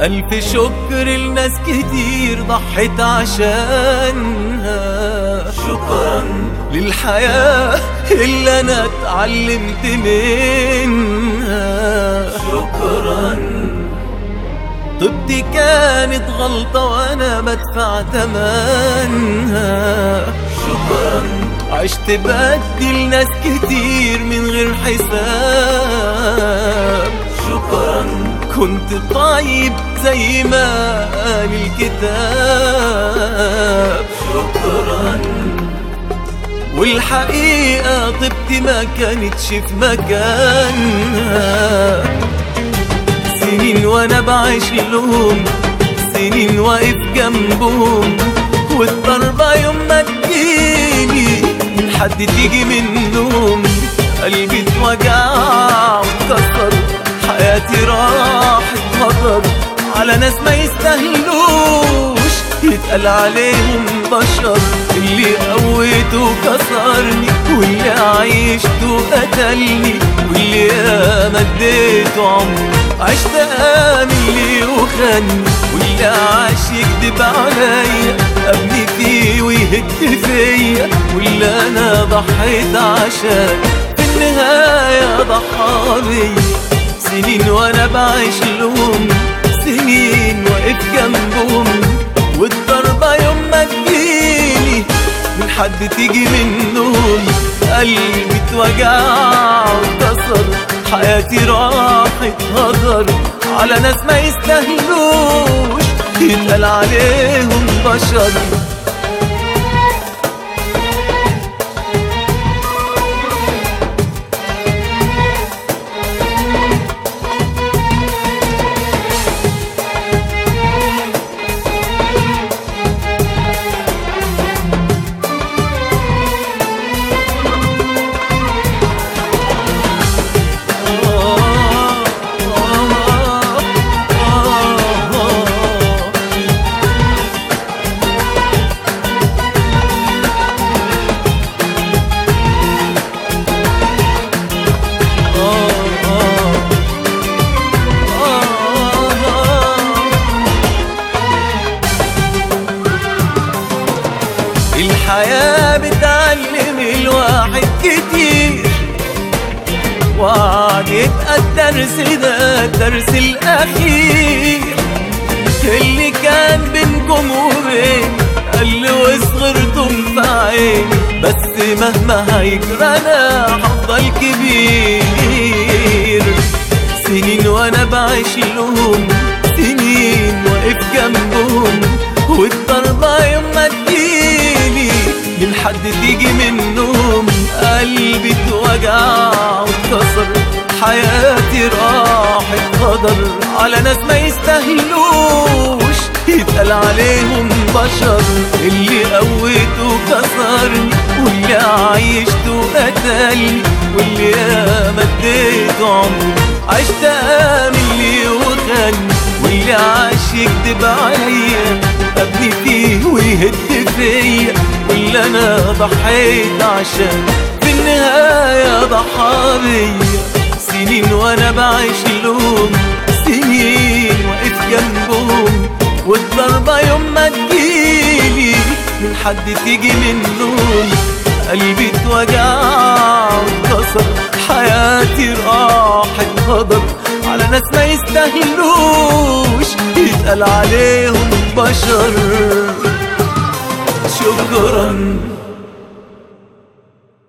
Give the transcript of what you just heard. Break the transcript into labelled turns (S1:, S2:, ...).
S1: ألف شكر لناس كتير ضحت عشانها
S2: شكرا
S1: للحياة اللي أنا اتعلمت منها
S2: شكرا
S1: طبتي كانت غلطة وأنا بدفع تمنها
S2: شكرا
S1: عشت بدي ناس كتير من غير حساب
S2: شكرا
S1: كنت طيب زي ما قال الكتاب
S2: شكرا
S1: والحقيقة طبتي ما كانتش في مكانها سنين وانا بعيش لهم سنين واقف جنبهم والضربة يوم ما تجيني من حد تيجي منهم قلبي اتوجع واتكسر حياتي راحت هدر على ناس ما يستاهلوش يتقال عليهم بشر اللي قويته كسرني واللي عيشته قتلني واللي ياما اديته عمري عشت امن ليه وخاني واللي عاش يكدب عليا ابني فيه ويهد فيا واللي انا ضحيت عشان في النهايه ضحى بيا سنين وانا بعيش لهم سنين واقف جنبهم والضربة يوم ما تجيني من حد تيجي منهم قلبي اتوجع واتكسر حياتي راحت هدر على ناس ما يستاهلوش يتقال عليهم بشر الحياة بتعلم الواحد كتير وعدت الدرس ده الدرس الأخير اللي كان بينكم وبين قل وصغرتم في عيني بس مهما هيجرى أنا هفضل كبير سنين وأنا بعيش لهم سنين واقف جنبهم والضربة يوم ما تجيلي من حد تيجي منهم قلبي اتوجع واتكسر حياتي راحت هدر على ناس ما يستاهلوش يتقال عليهم بشر اللي قويته كسرني واللي عيشته قتلني واللي ياما اديته عمري عشت امن ليه وخاني واللي عاش يكدب عليا ابني فيه ويهد فيا واللي انا ضحيت عشان في النهاية ضحى بيا سنين وانا بعيش لهم سنين واقف جنبهم والضربة يوم ما تجيلي من حد تيجي منهم قلبي اتوجع واتكسر حياتي راحت هدر على ناس ما يستاهلوش يتقال عليهم بشر شكرا